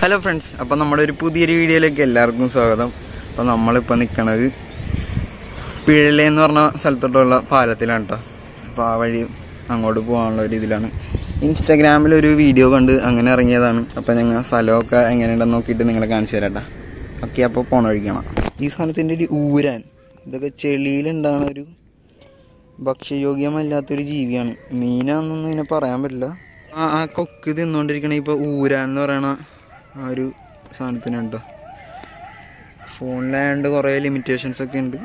Hello friends അപ്പം നമ്മുടെ ഒരു പുതിയൊരു വീഡിയോയിലേക്ക് എല്ലാവർക്കും സ്വാഗതം അപ്പം നമ്മളിപ്പോൾ നിൽക്കണത് പിഴല എന്ന് പറഞ്ഞ സ്ഥലത്തോട്ടുള്ള പാലത്തിലാണ് കേട്ടോ അപ്പോൾ ആ വഴി അങ്ങോട്ട് പോകാനുള്ള ഒരു ഇതിലാണ് ഇൻസ്റ്റാഗ്രാമിൽ ഒരു വീഡിയോ കണ്ട് അങ്ങനെ ഇറങ്ങിയതാണ് അപ്പോൾ ഞങ്ങൾ സ്ഥലമൊക്കെ എങ്ങനെയുണ്ടെന്ന് നോക്കിയിട്ട് നിങ്ങളെ കാണിച്ചു തരാം ട്ടാ. ഓക്കെ അപ്പോൾ പോണ വഴിക്കണം ഈ സ്ഥലത്തിൻ്റെ ഒരു ഊരാൻ ഇതൊക്കെ ചെളിയിലുണ്ടാകുന്ന ഒരു ഭക്ഷ്യയോഗ്യമല്ലാത്തൊരു ജീവിയാണ് മീനാന്നൊന്നും ഇതിനെ പറയാൻ പറ്റില്ല ആ ആ കൊക്ക് തിന്നുകൊണ്ടിരിക്കണ ഇപ്പോൾ ഊരാൻ എന്ന് പറയണ ആ ഒരു സാധനത്തിനുണ്ടോ ഫോണിലായതുകൊണ്ട് കുറേ ലിമിറ്റേഷൻസ് ഒക്കെ ഉണ്ട്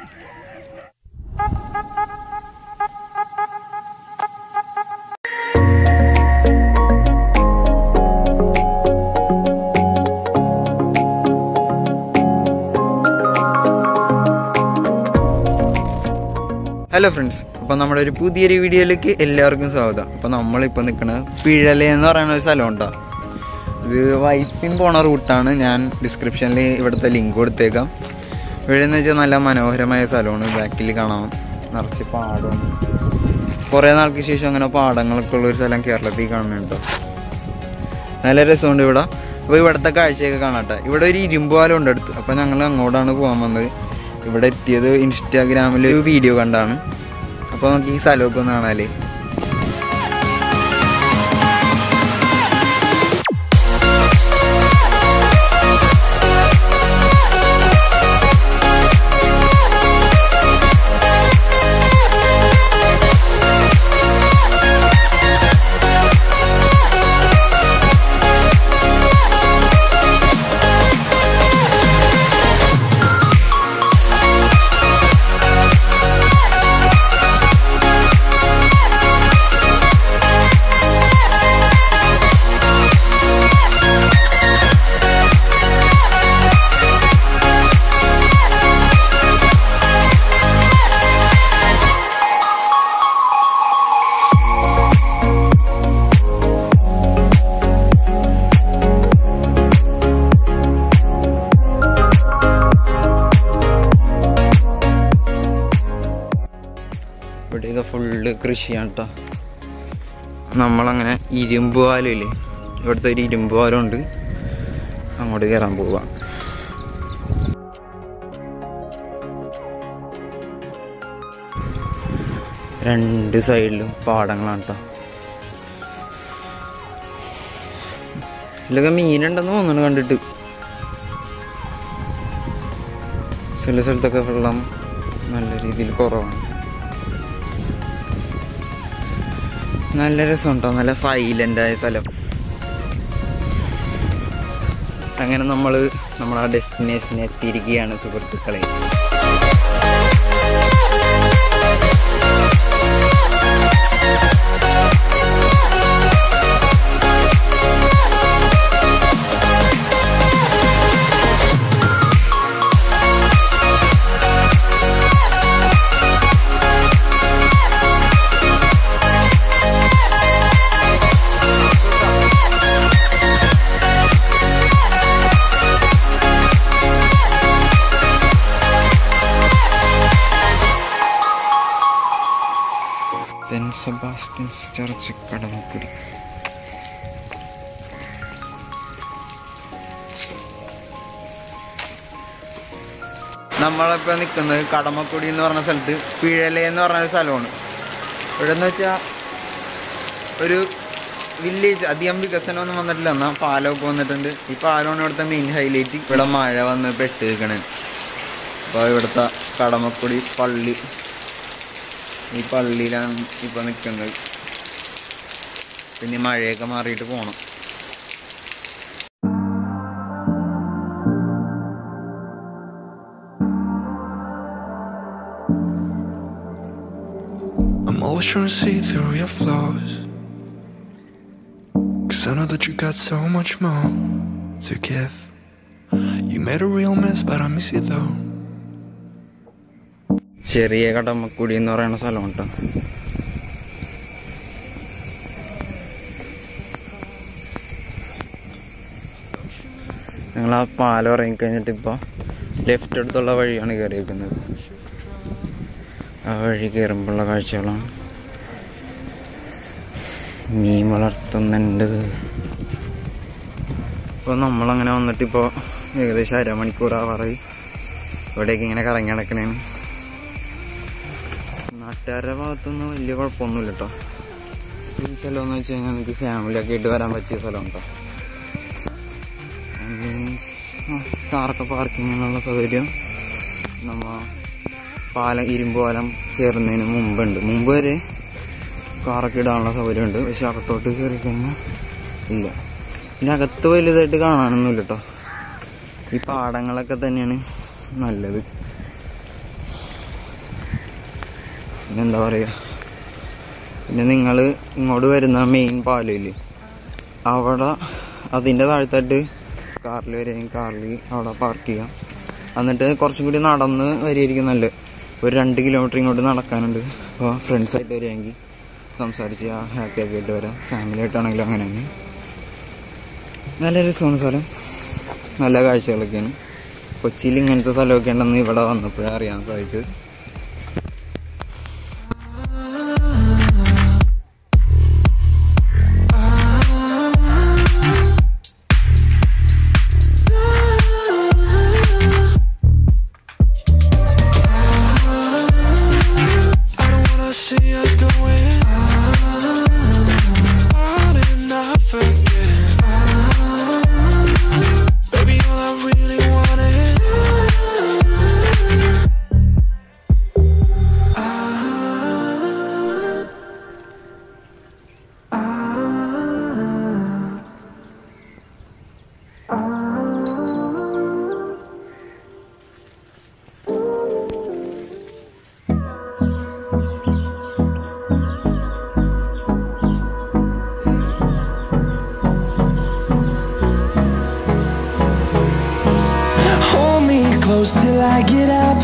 ഹലോ ഫ്രണ്ട്സ് അപ്പോൾ നമ്മുടെ ഒരു പുതിയൊരു വീഡിയോയിലേക്ക് എല്ലാവർക്കും സ്വാഗതം അപ്പോൾ നമ്മളിപ്പോൾ നിൽക്കുന്നത് പിഴല എന്ന് പറയുന്ന ഒരു സ്ഥലം ഉണ്ടോ ഇത് വൈപ്പിൻ പോണ റൂട്ടാണ് ഞാൻ ഡിസ്ക്രിപ്ഷനിൽ ഇവിടുത്തെ ലിങ്ക് കൊടുത്തേക്കാം ഇവിടെ എന്ന് വെച്ചാൽ നല്ല മനോഹരമായ സ്ഥലമാണ് ബാക്കിൽ കാണാം നിറച്ച് പാടമാണ് കുറേ നാൾക്ക് ശേഷം അങ്ങനെ പാടങ്ങളൊക്കെ ഉള്ള ഒരു സ്ഥലം കേരളത്തിൽ കാണുന്നുണ്ടോ നല്ല രസമുണ്ട് ഇവിടെ അപ്പോൾ ഇവിടുത്തെ കാഴ്ചയൊക്കെ കാണട്ടെ ഇവിടെ ഒരു ഇരുമ്പ് പാലം ഉണ്ട് അടുത്ത് അപ്പോൾ ഞങ്ങൾ അങ്ങോട്ടാണ് പോകാൻ വന്നത് ഇവിടെ എത്തിയത് ഇൻസ്റ്റാഗ്രാമിൽ ഒരു വീഡിയോ കണ്ടാണ് അപ്പോൾ നമുക്ക് ഈ സ്ഥലമൊക്കെ ഒന്ന് കാണാല്ലേ ഇവിടെയൊക്കെ ഫുള്ള് കൃഷിയാണ് കേട്ടോ നമ്മളങ്ങനെ ഇരുമ്പ് പാലം ഇല്ലേ ഇവിടുത്തെ ഒരു ഇരുമ്പ് പാലം ഉണ്ട് അങ്ങോട്ട് കയറാൻ പോവാം രണ്ട് സൈഡിലും പാടങ്ങളാണ് കേട്ടോ ഇതിലൊക്കെ മീനുണ്ടെന്ന് തോന്നുന്നു കണ്ടിട്ട് ചില സ്ഥലത്തൊക്കെ വെള്ളം നല്ല രീതിയിൽ കുറവാണ് നല്ല രസമുണ്ടോ നല്ല സൈലൻ്റ് ആയ സ്ഥലം അങ്ങനെ നമ്മൾ നമ്മുടെ ആ ഡെസ്റ്റിനേഷനെ എത്തിയിരിക്കുകയാണ് സുഹൃത്തുക്കളെ സെൻറ്റ് സെബാസ്റ്റ്യൻസ് ചർച്ച് കടമക്കുടി നമ്മളിപ്പോൾ നിൽക്കുന്നത് കടമക്കുടി എന്ന് പറഞ്ഞ സ്ഥലത്ത് പിഴല എന്ന് പറഞ്ഞ ഒരു സ്ഥലമാണ് ഇവിടെ എന്ന് വെച്ചാൽ ഒരു വില്ലേജ് അധികം വികസനമൊന്നും വന്നിട്ടില്ല എന്നാൽ പാലമൊക്കെ വന്നിട്ടുണ്ട് ഈ പാലമാണ് ഇവിടുത്തെ മെയിൻ ഹൈലൈറ്റ് ഇവിടെ മഴ വന്ന് പെട്ട് നിൽക്കണേ അപ്പോൾ ഇവിടുത്തെ കടമക്കുടി പള്ളി ഈ പള്ളിയിലാണ് ഇപ്പോൾ നിൽക്കുന്നത് പിന്നെ മഴയൊക്കെ മാറിയിട്ട് പോകണം I'm always trying to see through your flaws. Cause I know that you got so much more to give. You made a real mess, but I miss you though. ചെറിയ കടമക്കുടി എന്ന് പറയുന്ന സ്ഥലം കേട്ടോ ഞങ്ങൾ ആ പാലം ഇറങ്ങി കഴിഞ്ഞിട്ട് ഇപ്പോൾ ലെഫ്റ്റ് അടുത്തുള്ള വഴിയാണ് കയറിയിരിക്കുന്നത് ആ വഴി കയറുമ്പോഴുള്ള കാഴ്ചകളാണ് മീൻ വളർത്തുന്നുണ്ട് അപ്പോൾ നമ്മളങ്ങനെ വന്നിട്ടിപ്പോൾ ഏകദേശം അരമണിക്കൂർ ആവാറായി ഇവിടേക്ക് ഇങ്ങനെ കറങ്ങി നടക്കണേന് നാട്ടുകാരുടെ ഭാഗത്തൊന്നും വലിയ കുഴപ്പമൊന്നുമില്ല കേട്ടോ ഈ സ്ഥലം എന്ന് വെച്ച് കഴിഞ്ഞാൽ നിങ്ങൾക്ക് ഫാമിലിയൊക്കെ ആയിട്ട് വരാൻ പറ്റിയ സ്ഥലം കേട്ടോ കാറൊക്കെ പാർക്കിങ്ങിനുള്ള സൗകര്യം നമ്മ പാലം ഇരുമ്പ് പാലം കയറുന്നതിന് മുമ്പുണ്ട് മുമ്പ് വരെ കാറൊക്കെ ഇടാനുള്ള സൗകര്യമുണ്ട് പക്ഷെ അകത്തോട്ട് കയറി കഴിഞ്ഞാൽ ഇല്ല പിന്നെ അകത്ത് വലുതായിട്ട് കാണാനൊന്നുമില്ല കേട്ടോ ഈ പാടങ്ങളൊക്കെ തന്നെയാണ് നല്ലത് പിന്നെന്താ പറയുക പിന്നെ നിങ്ങൾ ഇങ്ങോട്ട് വരുന്ന മെയിൻ പാലയില് അവിടെ അതിൻ്റെ താഴത്തായിട്ട് കാറിൽ വരികയും കാറിൽ അവിടെ പാർക്ക് ചെയ്യാം എന്നിട്ട് കുറച്ചും കൂടി നടന്ന് വരികയായിരിക്കും നല്ലത് ഒരു രണ്ട് കിലോമീറ്റർ ഇങ്ങോട്ട് നടക്കാനുണ്ട് അപ്പോൾ ഫ്രണ്ട്സായിട്ട് വരികയെങ്കിൽ സംസാരിച്ച് ആ ഹാപ്പി ഒക്കെ ആയിട്ട് വരാം ഫാമിലി ആയിട്ടാണെങ്കിലും അങ്ങനെ തന്നെ നല്ല രസമാണ് സ്ഥലം നല്ല കാഴ്ചകളൊക്കെയാണ് കൊച്ചിയിൽ ഇങ്ങനത്തെ സ്ഥലമൊക്കെ ഉണ്ടെന്ന് ഇവിടെ വന്നപ്പോഴേ അറിയാൻ സാധിച്ചത് I don't wanna see us going on and not forget. Baby, all I really want is hold me close till I get up.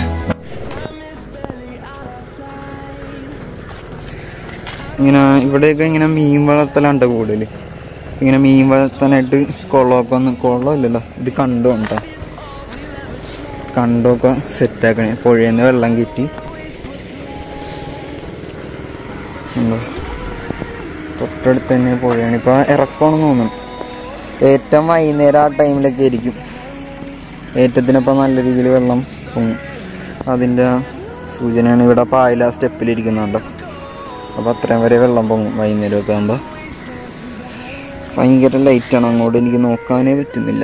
ഇങ്ങനെ ഇവിടെയൊക്കെ ഇങ്ങനെ മീൻ വളർത്തലുണ്ട് കൂടുതൽ ഇങ്ങനെ മീൻ വളർത്താനായിട്ട് കുളമൊക്കെ ഒന്ന് കുളമില്ലല്ലോ ഇത് കണ്ടു കേട്ടോ കണ്ടൊക്കെ സെറ്റാക്കണേ പുഴയിൽ നിന്ന് വെള്ളം കയറ്റി ഉണ്ടോ തൊട്ടടുത്ത് തന്നെ പുഴയാണ് ഇപ്പം ഇറക്കമാണെന്ന് തോന്നുന്നു ഏറ്റവും വൈകുന്നേരം ആ ടൈമിലൊക്കെ ആയിരിക്കും ഏറ്റത്തിനപ്പം നല്ല രീതിയിൽ വെള്ളം പൊങ്ങും അതിൻ്റെ സൂചനയാണ് ഇവിടെ പായല സ്റ്റെപ്പിലിരിക്കുന്നുണ്ടോ അപ്പോൾ അത്രയും വരെ വെള്ളം പൊങ്ങും വൈകുന്നേരമൊക്കെ ആകുമ്പോൾ ഭയങ്കര ലൈറ്റാണ് അങ്ങോട്ട് എനിക്ക് നോക്കാനേ പറ്റുന്നില്ല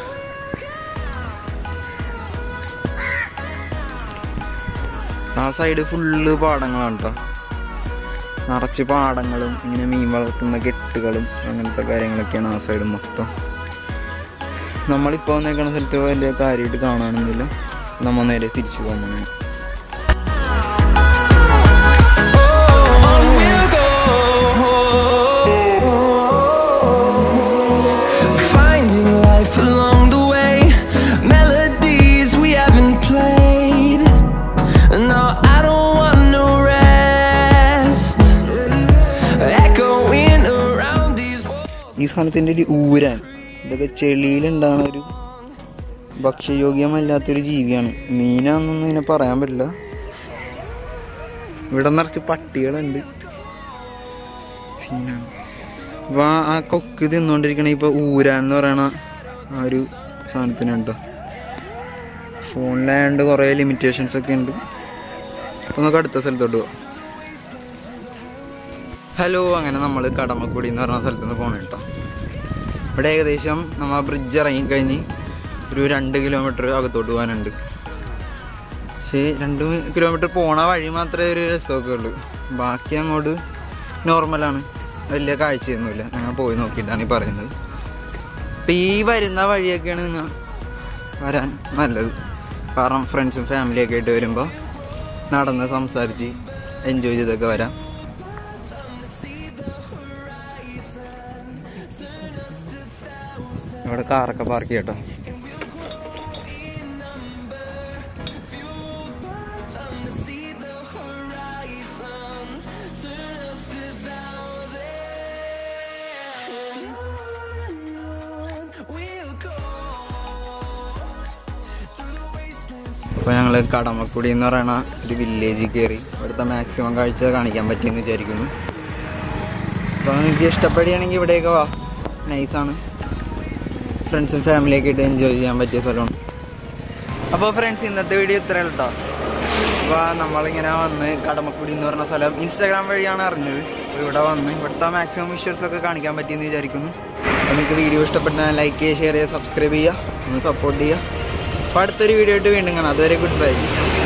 ആ സൈഡ് ഫുള്ള് പാടങ്ങളാണ് കേട്ടോ നിറച്ച് പാടങ്ങളും ഇങ്ങനെ മീൻ വളർത്തുന്ന കെട്ടുകളും അങ്ങനത്തെ കാര്യങ്ങളൊക്കെയാണ് ആ സൈഡ് മൊത്തം നമ്മളിപ്പോൾ വന്നേക്കണ സ്ഥലത്ത് വലിയ കാര്യമായിട്ട് കാണാനൊന്നുമില്ല നമ്മൾ നേരെ തിരിച്ചു പോകുന്നതാണ് On we'll go. Finding life along the way, melodies we haven't played. No, I don't want no rest. Echoing around these walls. ഈ സാധനത്തിൻ്റെ ഒരു ഊരാൻ ഇതൊക്കെ ചെളിയിലുണ്ടാകുന്ന ഒരു ഭക്ഷ്യയോഗ്യമല്ലാത്തൊരു ജീവിയാണ് മീനാണെന്നൊന്നും ഇതിനെ പറയാൻ പറ്റില്ല ഇവിടെ നിറച്ച് പട്ടികളുണ്ട് സീനാണ് അപ്പൊ ആ- ആ കൊക്ക് തിന്നുകൊണ്ടിരിക്കണ ഇപ്പൊ ഊരാൻ എന്ന് പറയണ ആ ഒരു സാധനത്തിനുണ്ടോ ഫോണിലായതുകൊണ്ട് കുറേ ലിമിറ്റേഷൻസ് ഒക്കെ ഉണ്ട് അപ്പൊ നമുക്ക് അടുത്ത സ്ഥലത്തോട്ട് പോവാം ഹലോ അങ്ങനെ നമ്മൾ കടമക്കുടി എന്ന് പറഞ്ഞ സ്ഥലത്ത് നിന്ന് പോകണം കേട്ടോ ഇവിടെ ഏകദേശം നമ്മൾ ബ്രിഡ്ജ് ഇറങ്ങിക്കഴിഞ്ഞ് ഒരു രണ്ട് കിലോമീറ്റർ അകത്തോട്ട് പോകാനുണ്ട് പക്ഷേ രണ്ട് കിലോമീറ്റർ പോണ വഴി മാത്രമേ ഒരു രസമൊക്കെ ഉള്ളൂ ബാക്കി അങ്ങോട്ട് നോർമലാണ് വലിയ കാഴ്ചയൊന്നുമില്ല ഞങ്ങൾ പോയി നോക്കിയിട്ടാണ് ഈ പറയുന്നത് അപ്പം ഈ വരുന്ന വഴിയൊക്കെയാണ് നിങ്ങൾ വരാൻ നല്ലത് കാരണം ഫ്രണ്ട്സും ഫാമിലിയൊക്കെ ആയിട്ട് വരുമ്പോൾ നടന്ന് സംസാരിച്ച് എൻജോയ് ചെയ്തൊക്കെ വരാം ഇവിടെ കാറൊക്കെ പാർക്ക് ചെയ്യട്ടോ We'll go through the wastelands. അപ്പോൾ ഞങ്ങൾ കടമക്കുടി എന്ന് പറയുന്ന ഒരു വില്ലേജിൽ കയറി ഇവിടുത്തെ മാക്സിമം കാഴ്ച കാണിക്കാൻ പറ്റിയെന്ന് വിചാരിക്കുന്നു അപ്പോൾ നിങ്ങൾക്ക് ഇഷ്ടപ്പെടുകയാണെങ്കിൽ ഇവിടെയൊക്കെ വാ നൈസാണ് ഫ്രണ്ട്സും ഫാമിലിയൊക്കെ ആയിട്ട് എൻജോയ് ചെയ്യാൻ പറ്റിയ സ്ഥലമാണ് അപ്പോൾ ഫ്രണ്ട്സ് ഇന്നത്തെ വീഡിയോ ഇത്ര കേട്ടോ അപ്പോൾ നമ്മളിങ്ങനെ വന്ന് കടമക്കുടി എന്ന് പറഞ്ഞ സ്ഥലം ഇൻസ്റ്റാഗ്രാം വഴിയാണ് അറിഞ്ഞത് അപ്പോൾ ഇവിടെ വന്ന് ഇവിടുത്തെ മാക്സിമം വിഷ്വൽസ് ഒക്കെ കാണിക്കാൻ പറ്റിയെന്ന് വിചാരിക്കുന്നു അപ്പോൾ നിങ്ങൾക്ക് വീഡിയോ ഇഷ്ടപ്പെട്ടാൽ ലൈക്ക് ചെയ്യുക ഷെയർ ചെയ്യുക സബ്സ്ക്രൈബ് ചെയ്യുക ഒന്ന് സപ്പോർട്ട് ചെയ്യുക അപ്പോൾ അടുത്തൊരു വീഡിയോ ആയിട്ട് വീണ്ടും കാണാം അതുവരെ ഗുഡ് ബൈ